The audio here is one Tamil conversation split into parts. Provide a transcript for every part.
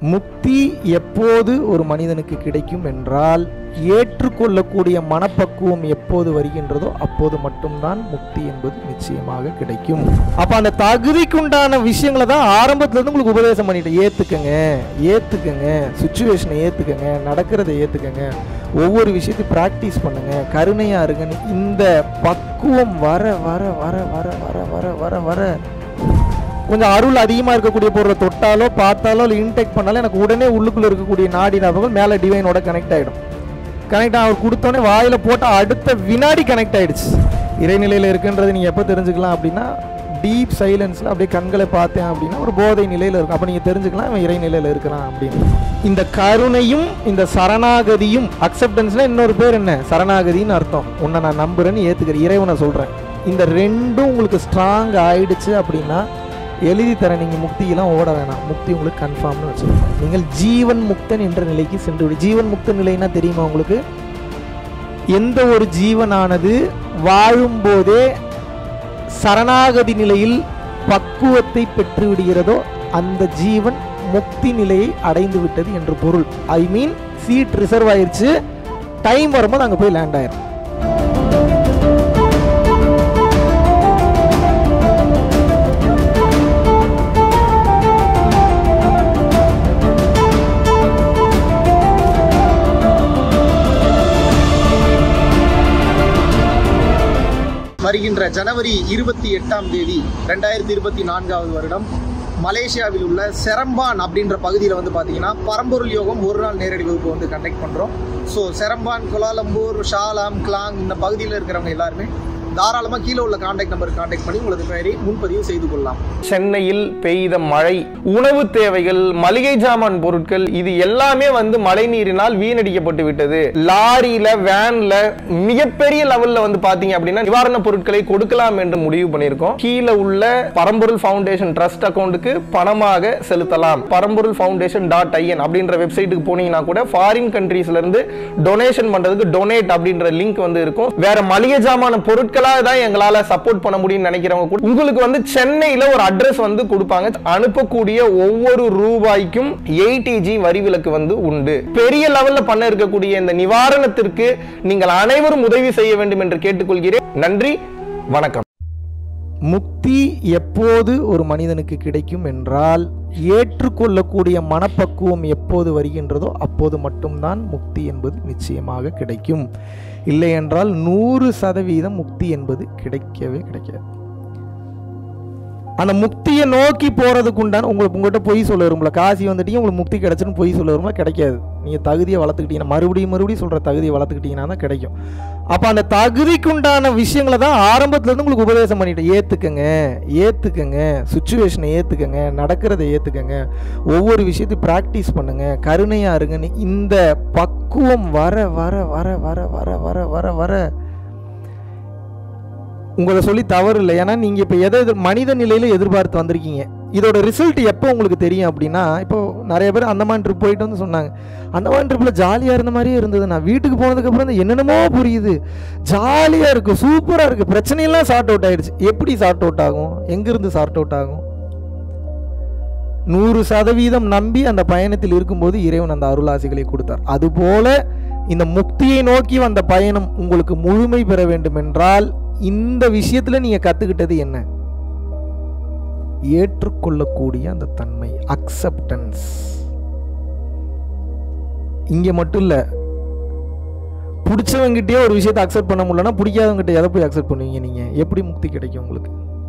முக்தி எப்போது ஒரு மனிதனுக்கு கிடைக்கும் என்றால் ஏற்றுக்கொள்ளக்கூடிய மனப்பக்குவம் எப்போது வருகின்றதோ அப்போது மட்டும்தான் முக்தி என்பது நிச்சயமாக கிடைக்கும் அப்ப அந்த தகுதிக்குண்டான விஷயங்களை தான் ஆரம்பத்துல இருந்து உங்களுக்கு உபதேசம் பண்ணிட்டேன் ஏத்துக்கங்க ஏத்துக்கங்க சுச்சுவேஷனை ஏத்துக்கங்க நடக்கிறதை ஏத்துக்கங்க ஒவ்வொரு விஷயத்தையும் ப்ராக்டிஸ் பண்ணுங்க கருணையா இருங்கன்னு இந்த பக்குவம் வர வர வர வர வர வர வர வர கொஞ்சம் அருள் அதிகமாக இருக்கக்கூடிய பொருளை தொட்டாலோ பார்த்தாலோ இல்லை இன்டெக்ட் பண்ணாலோ எனக்கு உடனே உள்ளுக்குள்ளே இருக்கக்கூடிய நாடி நபர்கள் மேலே டிவைனோட கனெக்ட் ஆகிடும் கனெக்ட் அவர் கொடுத்தோன்னே வாயில் போட்டால் அடுத்த வினாடி கனெக்ட் ஆகிடுச்சு இறைநிலையில் இருக்குன்றது நீங்கள் எப்போ தெரிஞ்சுக்கலாம் அப்படின்னா டீப் சைலன்ஸில் அப்படியே கண்களை பார்த்தேன் அப்படின்னா ஒரு போதை நிலையில் இருக்கும் அப்போ நீங்கள் தெரிஞ்சுக்கலாம் இவன் இறைநிலையில் இருக்கிறான் அப்படின்னு இந்த கருணையும் இந்த சரணாகதியும் அக்செப்டன்ஸ்னால் இன்னொரு பேர் என்ன சரணாகதின்னு அர்த்தம் உன்னை நான் நம்புறேன்னு ஏற்றுக்கிறேன் இறைவனை சொல்கிறேன் இந்த ரெண்டும் உங்களுக்கு ஸ்ட்ராங் ஆயிடுச்சு அப்படின்னா எழுதி தர நீங்கள் முக்தியெல்லாம் ஓட வேணாம் முக்தி உங்களுக்கு கன்ஃபார்ம்னு வச்சுருக்கோம் நீங்கள் ஜீவன் முக்தன் என்ற நிலைக்கு சென்று விடு ஜீவன் முக்த நிலைன்னா தெரியுமா உங்களுக்கு எந்த ஒரு ஜீவனானது வாழும்போதே சரணாகதி நிலையில் பக்குவத்தை பெற்று விடுகிறதோ அந்த ஜீவன் முக்தி நிலையை அடைந்து விட்டது என்று பொருள் ஐ மீன் சீட் ரிசர்வ் ஆயிருச்சு டைம் வரும்போது அங்கே போய் லேண்ட் ஆயிரும் வருகின்ற ஜனவரி இருபத்தி எட்டாம் தேதி ரெண்டாயிரத்தி இருபத்தி நான்காவது வருடம் மலேசியாவில் உள்ள செரம்பான் அப்படின்ற பகுதியில் வந்து பார்த்தீங்கன்னா பரம்பொருள் யோகம் ஒரு நாள் நேரடி வகுப்பு வந்து கண்டக்ட் பண்ணுறோம் so Seremban Kuala Lumpur Shah Alam Klang இந்த பகுதியில் இருக்கிறவங்க எல்லாருமே தாராளமாக கீழே உள்ள காண்டாக்ட் நம்பருக்கு காண்டாக்ட் பண்ணி உங்களது பெயரை முன்பதிவு செய்து கொள்ளலாம் சென்னையில் பெய்த மழை உணவு தேவைகள் மளிகை ஜாமான் பொருட்கள் இது எல்லாமே வந்து மழை நீரினால் வீணடிக்கப்பட்டு விட்டது லாரியில வேன்ல மிகப்பெரிய லெவல்ல வந்து பாத்தீங்க அப்படின்னா நிவாரண பொருட்களை கொடுக்கலாம் என்று முடிவு பண்ணியிருக்கோம் கீழே உள்ள பரம்பொருள் ஃபவுண்டேஷன் ட்ரஸ்ட் அக்கௌண்ட்டுக்கு பணமாக செலுத்தலாம் பரம்பொருள் ஃபவுண்டேஷன் டாட் ஐஎன் அப்படின்ற வெப்சைட்டுக்கு போனீங்கன்னா கூட ஃபாரின் கண்ட்ரீஸ்ல இருந்து டொனேஷன் பண்றதுக்கு டொனேட் அப்படின்ற லிங்க் வந்து இருக்கும் வேற மளிகை ஜாமான பொருட்களா தான் எங்களால சப்போர்ட் பண்ண முடியும்னு நினைக்கிறவங்க கூட உங்களுக்கு வந்து சென்னையில ஒரு அட்ரஸ் வந்து கொடுப்பாங்க அனுப்பக்கூடிய ஒவ்வொரு ரூபாய்க்கும் எயிட்டிஜி வரி விலக்கு வந்து உண்டு பெரிய லெவல்ல பண்ண இருக்கக்கூடிய இந்த நிவாரணத்திற்கு நீங்கள் அனைவரும் உதவி செய்ய வேண்டும் என்று கேட்டுக்கொள்கிறேன் நன்றி வணக்கம் முக்தி எப்போது ஒரு மனிதனுக்கு கிடைக்கும் என்றால் ஏற்றுக்கொள்ளக்கூடிய மனப்பக்குவம் எப்போது வருகின்றதோ அப்போது மட்டும்தான் முக்தி என்பது நிச்சயமாக கிடைக்கும் இல்லை என்றால் நூறு சதவீதம் முக்தி என்பது கிடைக்கவே கிடைக்காது அந்த முக்தியை நோக்கி போறதுக்கு உண்டான உங்களுக்கு உங்கள்கிட்ட பொய் சொல்ல வரும்ல காசி வந்துட்டீங்க உங்களுக்கு முக்தி கிடைச்சுன்னு பொய் சொல்ல வரும்ல கிடைக்காது நீங்கள் தகுதியை வளர்த்துக்கிட்டீங்கன்னா மறுபடியும் மறுபடியும் சொல்கிற தகுதியை வளர்த்துக்கிட்டீங்கன்னா தான் கிடைக்கும் அப்போ அந்த தகுதிக்குண்டான விஷயங்களை தான் ஆரம்பத்துலேருந்து உங்களுக்கு உபதேசம் பண்ணிட்டேன் ஏற்றுக்கங்க ஏற்றுக்கங்க சுச்சுவேஷனை ஏற்றுக்கங்க நடக்கிறதை ஏற்றுக்கங்க ஒவ்வொரு விஷயத்தையும் ப்ராக்டிஸ் பண்ணுங்க கருணையாக இருங்கன்னு இந்த பக்குவம் வர வர வர வர வர வர வர வர உங்களை சொல்லி தவறு இல்லை ஏன்னா நீங்கள் இப்போ எதை எதிர் மனித நிலையில் எதிர்பார்த்து வந்திருக்கீங்க இதோட ரிசல்ட் எப்போ உங்களுக்கு தெரியும் அப்படின்னா இப்போ நிறைய பேர் அந்தமான் ட்ரிப் போயிட்டு வந்து சொன்னாங்க அந்தமான் ட்ரிப்பில் ஜாலியாக இருந்த மாதிரியே இருந்தது நான் வீட்டுக்கு போனதுக்கப்புறம் தான் என்னென்னமோ புரியுது ஜாலியாக இருக்குது சூப்பராக இருக்குது பிரச்சனையெல்லாம் சார்ட் அவுட் ஆயிடுச்சு எப்படி சார்ட் அவுட் ஆகும் எங்கேருந்து சார்ட் அவுட் ஆகும் நூறு சதவீதம் நம்பி அந்த பயணத்தில் இருக்கும்போது இறைவன் அந்த அருளாசிகளை கொடுத்தார் அதுபோல இந்த முக்தியை நோக்கி வந்த பயணம் உங்களுக்கு முழுமை பெற வேண்டும் என்றால் இந்த விஷயத்துல நீங்க கத்துக்கிட்டது என்ன ஏற்றுக்கொள்ளக்கூடிய அந்த தன்மை அக்செப்டன்ஸ் இங்க மட்டும் இல்ல பிடிச்சவங்கிட்டே ஒரு விஷயத்தை அக்செப்ட் பண்ண முடியலன்னா பிடிக்காதவங்கிட்ட எதை போய் அக்செப்ட் பண்ணுவீங்க நீங்க எப்படி முக்தி கிடைக்கும் உங்களுக்கு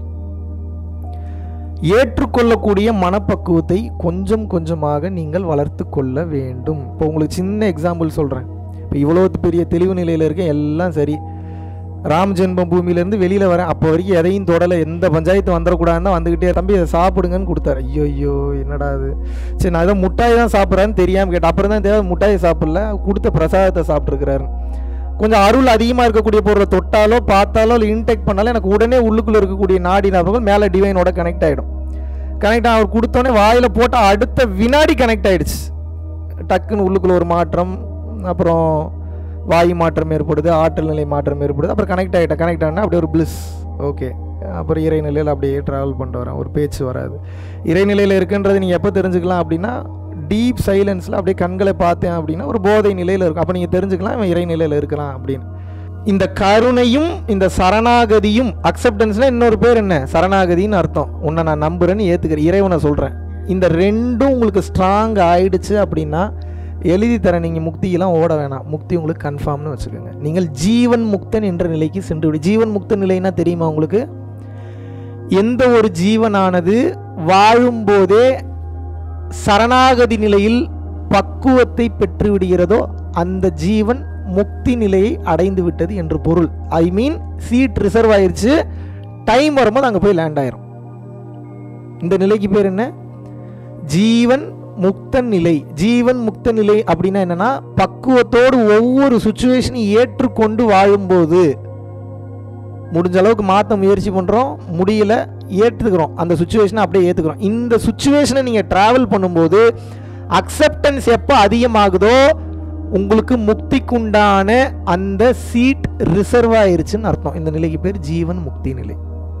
ஏற்றுக்கொள்ளக்கூடிய மனப்பக்குவத்தை கொஞ்சம் கொஞ்சமாக நீங்கள் வளர்த்து கொள்ள வேண்டும் இப்போ உங்களுக்கு சின்ன எக்ஸாம்பிள் சொல்கிறேன் இப்போ இவ்வளோ பெரிய தெளிவு நிலையில் இருக்கேன் எல்லாம் சரி ராம் ஜென்ம பூமியிலேருந்து வெளியில் வரேன் அப்போ வரைக்கும் எதையும் தொடலை எந்த பஞ்சாயத்து வந்துடக்கூடாதுன்னு வந்துக்கிட்டே தம்பி அதை சாப்பிடுங்கன்னு கொடுத்தாரு ஐயோ ஐயோ என்னடா அது சரி நான் ஏதோ முட்டாய் தான் சாப்பிட்றேன்னு தெரியாமல் கேட்டேன் அப்புறம் தான் தேவை முட்டாயை சாப்பிடல கொடுத்த பிரசாதத்தை சாப்பிட்ருக்கிறாரு கொஞ்சம் அருள் அதிகமாக இருக்கக்கூடிய பொருளை தொட்டாலோ பார்த்தாலோ இல்லை இன்டெக்ட் பண்ணாலோ எனக்கு உடனே உள்ளுக்குள்ளே இருக்கக்கூடிய நாடி நபர்கள் மேலே டிவைனோட கனெக்ட் ஆகிடும் கனெக்ட் அவர் கொடுத்தோன்னே வாயில் போட்டால் அடுத்த வினாடி கனெக்ட் ஆகிடுச்சு டக்குன்னு உள்ளுக்குள்ளே ஒரு மாற்றம் அப்புறம் வாயு மாற்றம் ஏற்படுது ஆற்றல் நிலை மாற்றம் ஏற்படுது அப்புறம் கனெக்ட் ஆகிட்டேன் கனெக்ட் ஆனால் அப்படியே ஒரு பிளிஸ் ஓகே அப்புறம் இறைநிலையில் அப்படியே ட்ராவல் பண்ணிட்டு வரேன் ஒரு பேச்சு வராது இறைநிலையில் இருக்குன்றது நீங்கள் எப்போ தெரிஞ்சுக்கலாம் அப்படின்னா டீப் சைலன்ஸில் அப்படியே கண்களை பார்த்தேன் அப்படின்னா ஒரு போதை நிலையில் இருக்கும் அப்போ நீங்கள் தெரிஞ்சுக்கலாம் இவன் இறை நிலையில் இருக்கலாம் அப்படின்னு இந்த கருணையும் இந்த சரணாகதியும் அக்செப்டன்ஸ்னால் இன்னொரு பேர் என்ன சரணாகதின்னு அர்த்தம் உன்னை நான் நம்புறேன்னு ஏற்றுக்கிறேன் இறைவனை சொல்கிறேன் இந்த ரெண்டும் உங்களுக்கு ஸ்ட்ராங் ஆயிடுச்சு அப்படின்னா எழுதி தரேன் நீங்கள் முக்தியெல்லாம் ஓட வேணாம் முக்தி உங்களுக்கு கன்ஃபார்ம்னு வச்சுக்கோங்க நீங்கள் ஜீவன் முக்தன் என்ற நிலைக்கு சென்று விடு ஜீவன் முக்த நிலைன்னா தெரியுமா உங்களுக்கு எந்த ஒரு ஜீவனானது வாழும்போதே சரணாகதி நிலையில் பக்குவத்தை பெற்று விடுகிறதோ அந்த ஜீவன் முக்தி நிலையை அடைந்து விட்டது என்று பொருள் ஐ மீன் சீட் ரிசர்வ் ஆயிருச்சு டைம் வரும்போது அங்கே போய் லேண்ட் ஆயிரும் இந்த நிலைக்கு பேர் என்ன ஜீவன் முக்த நிலை ஜீவன் முக்த நிலை அப்படின்னா என்னன்னா பக்குவத்தோடு ஒவ்வொரு சுச்சுவேஷனையும் ஏற்றுக்கொண்டு வாழும்போது முடிஞ்ச அளவுக்கு மாற்ற முயற்சி பண்ணுறோம் முடியல ஏற்றுக்கிறோம் அந்த சுச்சுவேஷனை அப்படியே ஏற்றுக்கிறோம் இந்த சுச்சுவேஷனை நீங்கள் ட்ராவல் பண்ணும்போது அக்செப்டன்ஸ் எப்போ அதிகமாகுதோ உங்களுக்கு முக்திக்குண்டான அந்த சீட் ரிசர்வ் ஆயிருச்சுன்னு அர்த்தம் இந்த நிலைக்கு பேர் ஜீவன் முக்தி நிலை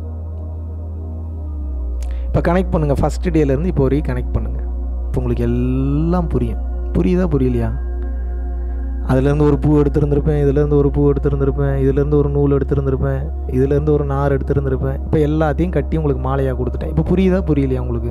இப்போ கனெக்ட் பண்ணுங்கள் ஃபஸ்ட் டேலேருந்து இப்போ வரைக்கும் கனெக்ட் பண்ணுங்கள் இப்போ உங்களுக்கு எல்லாம் புரியும் புரியுதா புரியலையா அதுலேருந்து ஒரு பூ எடுத்திருந்திருப்பேன் இதுலேருந்து ஒரு பூ எடுத்திருந்திருப்பேன் இதுலேருந்து ஒரு நூல் எடுத்திருந்திருப்பேன் இதுலேருந்து ஒரு நார் எடுத்திருந்திருப்பேன் இப்போ எல்லாத்தையும் கட்டி உங்களுக்கு மாலையாக கொடுத்துட்டேன் இப்போ புரியுதா புரியலையா உங்களுக்கு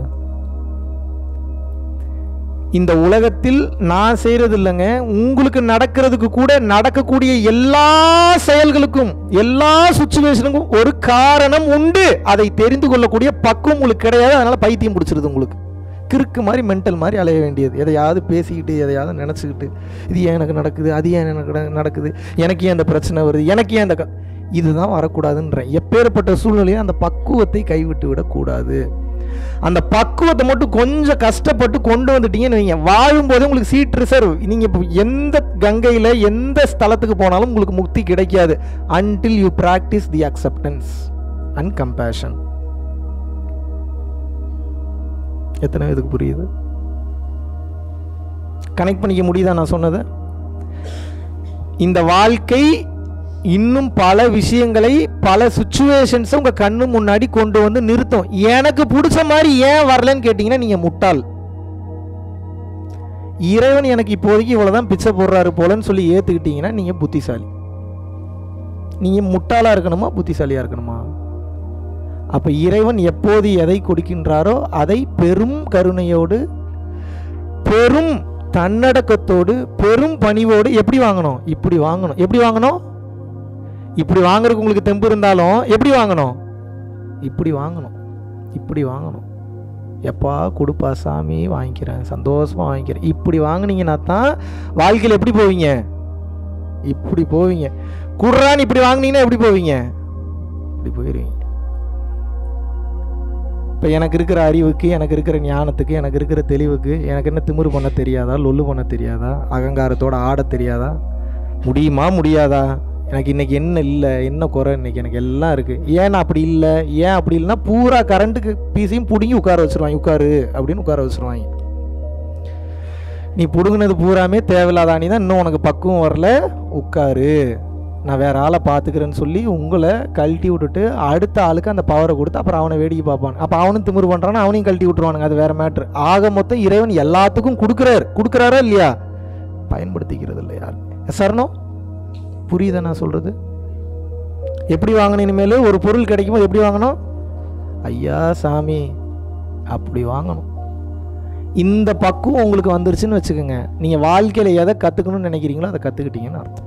இந்த உலகத்தில் நான் செய்கிறது இல்லைங்க உங்களுக்கு நடக்கிறதுக்கு கூட நடக்கக்கூடிய எல்லா செயல்களுக்கும் எல்லா சுச்சுவேஷனுக்கும் ஒரு காரணம் உண்டு அதை தெரிந்து கொள்ளக்கூடிய பக்குவம் உங்களுக்கு கிடையாது அதனால பைத்தியம் பிடிச்சிருது உங்களுக்கு கிறுக்கு மாதிரி மென்டல் மாதிரி அலைய வேண்டியது எதையாவது பேசிக்கிட்டு எதையாவது நினச்சிக்கிட்டு இது ஏன் எனக்கு நடக்குது அது ஏன் எனக்கு நட- நடக்குது எனக்கு ஏன் இந்த பிரச்சனை வருது எனக்கு ஏன் இந்த க- இதுதான் வரக்கூடாதுன்றேன் எப்பேற்பட்ட சூழ்நிலையும் அந்த பக்குவத்தை கைவிட்டு விடக்கூடாது அந்த பக்குவத்தை மட்டும் கொஞ்சம் கஷ்டப்பட்டு கொண்டு வந்துட்டீங்கன்னு வைங்க வாழும்போதே உங்களுக்கு சீட் ரிசர்வ் நீங்கள் இப்போ எந்த கங்கையில் எந்த ஸ்தலத்துக்கு போனாலும் உங்களுக்கு முக்தி கிடைக்காது until you practise the acceptance and compassion எத்தனை பேருக்கு புரியுது கனெக்ட் பண்ணிக்க முடியுதா நான் சொன்னதை இந்த வாழ்க்கை இன்னும் பல விஷயங்களை பல சுச்சுவேஷன்ஸை உங்கள் கண்ணு முன்னாடி கொண்டு வந்து நிறுத்தும் எனக்கு பிடிச்ச மாதிரி ஏன் வரலன்னு கேட்டிங்கன்னா நீங்கள் முட்டாள் இறைவன் எனக்கு இப்போதைக்கு இவ்வளோதான் பிச்சை போடுறாரு போலன்னு சொல்லி ஏற்றுக்கிட்டீங்கன்னா நீங்கள் புத்திசாலி நீங்கள் முட்டாளாக இருக்கணுமா புத்திசாலியாக இருக்கணுமா அப்போ இறைவன் எப்போது எதை கொடுக்கின்றாரோ அதை பெரும் கருணையோடு பெரும் தன்னடக்கத்தோடு பெரும் பணிவோடு எப்படி வாங்கணும் இப்படி வாங்கணும் எப்படி வாங்கணும் இப்படி வாங்குறதுக்கு உங்களுக்கு தெம்பு இருந்தாலும் எப்படி வாங்கணும் இப்படி வாங்கணும் இப்படி வாங்கணும் எப்பா கொடுப்பா சாமி வாங்கிக்கிறேன் சந்தோஷமாக வாங்கிக்கிறேன் இப்படி வாங்குனீங்கன்னா தான் வாழ்க்கையில் எப்படி போவீங்க இப்படி போவீங்க குர்ரான் இப்படி வாங்குனீங்கன்னா எப்படி போவீங்க இப்படி போயிடுவீங்க இப்போ எனக்கு இருக்கிற அறிவுக்கு எனக்கு இருக்கிற ஞானத்துக்கு எனக்கு இருக்கிற தெளிவுக்கு எனக்கு என்ன திமிரு பண்ண தெரியாதா லொல்லு பண்ண தெரியாதா அகங்காரத்தோட ஆட தெரியாதா முடியுமா முடியாதா எனக்கு இன்னைக்கு என்ன இல்லை என்ன குறை இன்னைக்கு எனக்கு எல்லாம் இருக்குது ஏன் அப்படி இல்லை ஏன் அப்படி இல்லைன்னா பூரா கரண்ட்டுக்கு பீஸையும் பிடுங்கி உட்கார வச்சிருவாங்க உட்காரு அப்படின்னு உட்கார வச்சிருவாங்க நீ பிடுங்கினது பூராமே தேவையில்லாத அணி தான் இன்னும் உனக்கு பக்குவம் வரல உட்காரு நான் வேற ஆளை பார்த்துக்கிறேன்னு சொல்லி உங்களை கழட்டி விட்டுட்டு அடுத்த ஆளுக்கு அந்த பவரை கொடுத்து அப்புறம் அவனை வேடிக்கை பார்ப்பான் அப்போ அவனும் திமிரு பண்ணுறான் அவனையும் கழட்டி விட்டுருவானுங்க அது வேற மேட்ரு ஆக மொத்தம் இறைவன் எல்லாத்துக்கும் கொடுக்குறாரு கொடுக்குறாரா இல்லையா பயன்படுத்திக்கிறது இல்லை யார் சரணம் புரியுதா நான் சொல்கிறது எப்படி வாங்கணும் இனிமேல் ஒரு பொருள் கிடைக்கும்போது எப்படி வாங்கணும் ஐயா சாமி அப்படி வாங்கணும் இந்த பக்குவம் உங்களுக்கு வந்துருச்சுன்னு வச்சுக்கோங்க நீங்கள் வாழ்க்கையில் எதை கற்றுக்கணும்னு நினைக்கிறீங்களோ அதை கற்றுக்கிட்டீங்கன்னு அர்த்தம்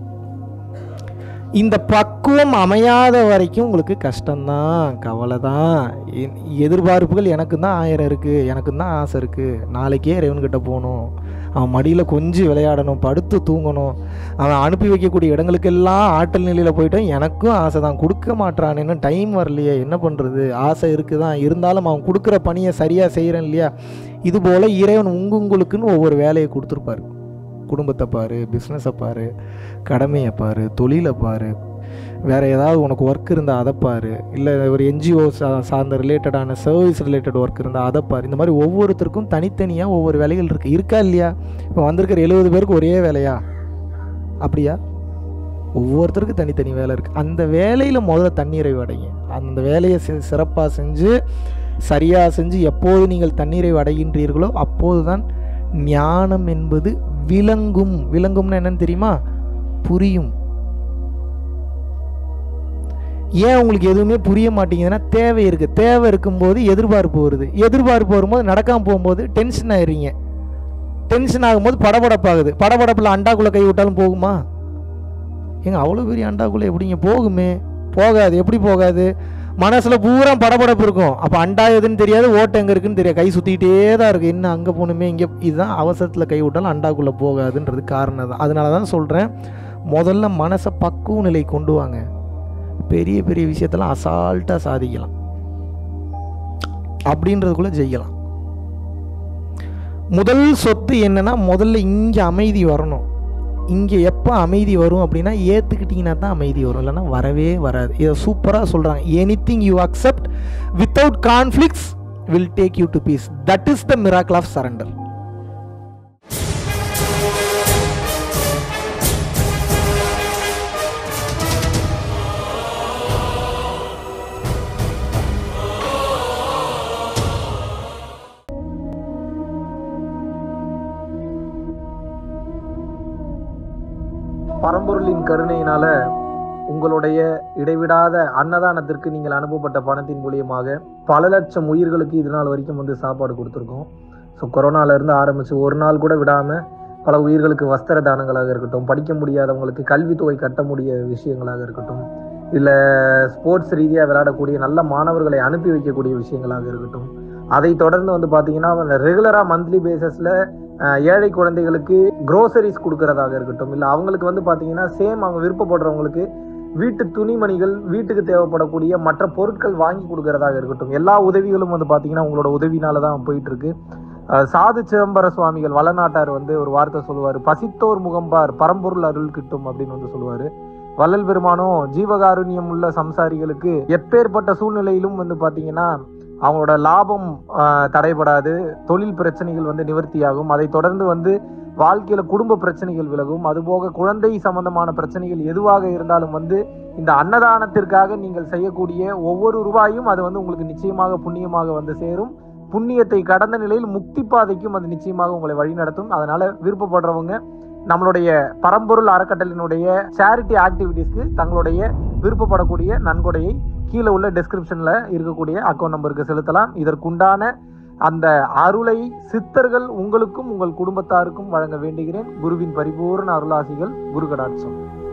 இந்த பக்குவம் அமையாத வரைக்கும் உங்களுக்கு கஷ்டம்தான் கவலை தான் எதிர்பார்ப்புகள் எனக்கு தான் ஆயிரம் இருக்குது எனக்கு தான் ஆசை இருக்குது நாளைக்கே இறைவன்கிட்ட போகணும் அவன் மடியில் கொஞ்சம் விளையாடணும் படுத்து தூங்கணும் அவன் அனுப்பி வைக்கக்கூடிய இடங்களுக்கெல்லாம் ஆற்றல் நிலையில் போயிட்டான் எனக்கும் ஆசை தான் கொடுக்க மாட்றான் இன்னும் டைம் வரலையே என்ன பண்ணுறது ஆசை இருக்குதான் இருந்தாலும் அவன் கொடுக்குற பணியை சரியாக செய்கிறேன் இல்லையா இதுபோல் இறைவன் உங்களுக்குன்னு ஒவ்வொரு வேலையை கொடுத்துருப்பாரு குடும்பத்தை பாரு பிஸ்னஸை பாரு கடமையை பாரு தொழிலை பாரு வேறு ஏதாவது உனக்கு ஒர்க் இருந்தால் அதை பாரு இல்லை ஒரு என்ஜிஓ சா சார்ந்த ரிலேட்டடான சர்வீஸ் ரிலேட்டட் ஒர்க் இருந்தால் அதை பாரு இந்த மாதிரி ஒவ்வொருத்தருக்கும் தனித்தனியாக ஒவ்வொரு வேலைகள் இருக்குது இருக்கா இல்லையா இப்போ வந்திருக்கிற எழுபது பேருக்கு ஒரே வேலையா அப்படியா ஒவ்வொருத்தருக்கும் தனித்தனி வேலை இருக்குது அந்த வேலையில் முதல்ல தண்ணீரை அடைங்க அந்த வேலையை சி- சிறப்பாக செஞ்சு சரியாக செஞ்சு எப்போது நீங்கள் தண்ணீரை அடைகின்றீர்களோ அப்போது தான் ஞானம் என்பது விளங்கும் விளங்கும்னா என்னன்னு தெரியுமா புரியும் ஏன் உங்களுக்கு எதுவுமே புரிய மாட்டேங்குதுன்னா தேவை இருக்கு தேவை இருக்கும்போது எதிர்பார்ப்பு வருது எதிர்பார்ப்பு வரும்போது நடக்காம போகும்போது டென்ஷன் ஆயிடுறீங்க டென்ஷன் ஆகும்போது படபடப்பாகுது படபடப்பில் அண்டாக்குள்ளே கை விட்டாலும் போகுமா ஏங்க அவ்வளோ பெரிய அண்டாக்குள்ளே எப்படிங்க போகுமே போகாது எப்படி போகாது மனசில் பூரா படபடப்பு இருக்கும் அப்போ அண்டா எதுன்னு தெரியாது ஓட்டை எங்கே இருக்குன்னு தெரியாது கை சுற்றிக்கிட்டே தான் இருக்குது என்ன அங்கே போகணுமே இங்கே இதுதான் அவசரத்தில் கை விட்டாலும் அண்டாக்குள்ளே போகாதுன்றது காரணம் தான் அதனால தான் சொல்கிறேன் முதல்ல மனசை பக்குவ நிலை கொண்டு வாங்க பெரிய பெரிய விஷயத்தெல்லாம் அசால்ட்டாக சாதிக்கலாம் அப்படின்றதுக்குள்ளே ஜெயிக்கலாம் முதல் சொத்து என்னன்னா முதல்ல இங்கே அமைதி வரணும் இங்கே எப்போ அமைதி வரும் அப்படின்னா ஏற்றுக்கிட்டிங்கன்னா தான் அமைதி வரும் இல்லைன்னா வரவே வராது இதை சூப்பராக சொல்கிறாங்க anything you accept without conflicts will take you to peace that is the miracle of surrender பரம்பொருளின் கருணையினால உங்களுடைய இடைவிடாத அன்னதானத்திற்கு நீங்கள் அனுப்பப்பட்ட பணத்தின் மூலியமாக பல லட்சம் உயிர்களுக்கு இது நாள் வரைக்கும் வந்து சாப்பாடு கொடுத்துருக்கோம் ஸோ கொரோனால இருந்து ஆரம்பிச்சு ஒரு நாள் கூட விடாம பல உயிர்களுக்கு வஸ்திர தானங்களாக இருக்கட்டும் படிக்க முடியாதவங்களுக்கு கல்வித்தொகை கட்ட முடிய விஷயங்களாக இருக்கட்டும் இல்லை ஸ்போர்ட்ஸ் ரீதியாக விளையாடக்கூடிய நல்ல மாணவர்களை அனுப்பி வைக்கக்கூடிய விஷயங்களாக இருக்கட்டும் அதை தொடர்ந்து வந்து பார்த்தீங்கன்னா ரெகுலராக மந்த்லி பேசிஸில் ஏழை குழந்தைகளுக்கு க்ரோசரிஸ் கொடுக்கறதாக இருக்கட்டும் இல்லை அவங்களுக்கு வந்து பார்த்தீங்கன்னா சேம் அவங்க விருப்பப்படுறவங்களுக்கு வீட்டு துணிமணிகள் வீட்டுக்கு தேவைப்படக்கூடிய மற்ற பொருட்கள் வாங்கி கொடுக்கறதாக இருக்கட்டும் எல்லா உதவிகளும் வந்து பார்த்தீங்கன்னா உங்களோட உதவினால தான் போயிட்டு இருக்கு அஹ் சாது சிதம்பர சுவாமிகள் வளநாட்டார் வந்து ஒரு வார்த்தை சொல்லுவார் பசித்தோர் முகம்பார் பரம்பொருள் அருள் கிட்டும் அப்படின்னு வந்து சொல்லுவார் வள்ளல் பெருமானும் ஜீவகாருண்யம் உள்ள சம்சாரிகளுக்கு எப்பேற்பட்ட சூழ்நிலையிலும் வந்து பார்த்தீங்கன்னா அவங்களோட லாபம் ஆஹ், தடைபடாது தொழில் பிரச்சனைகள் வந்து நிவர்த்தியாகும் அதை தொடர்ந்து வந்து வாழ்க்கையில குடும்ப பிரச்சனைகள் விலகும் அதுபோக குழந்தை சம்பந்தமான பிரச்சனைகள் எதுவாக இருந்தாலும் வந்து இந்த அன்னதானத்திற்காக நீங்கள் செய்யக்கூடிய ஒவ்வொரு ரூபாயும் அது வந்து உங்களுக்கு நிச்சயமாக புண்ணியமாக வந்து சேரும் புண்ணியத்தை கடந்த நிலையில் முக்தி பாதைக்கும் அது நிச்சயமாக உங்களை வழிநடத்தும் அதனால விருப்பப்படுறவங்க நம்மளுடைய பரம்பொருள் அறக்கட்டளினுடைய சேரிட்டி ஆக்டிவிட்டீஸ்க்கு தங்களுடைய விருப்பப்படக்கூடிய நன்கொடையை கீழே உள்ள டெஸ்கிரிப்ஷன்ல இருக்கக்கூடிய அக்கௌண்ட் நம்பருக்கு செலுத்தலாம் இதற்குண்டான அந்த அருளை சித்தர்கள் உங்களுக்கும் உங்கள் குடும்பத்தாருக்கும் வழங்க வேண்டுகிறேன் குருவின் பரிபூர்ண அருளாசிகள் குரு கடாட்சம்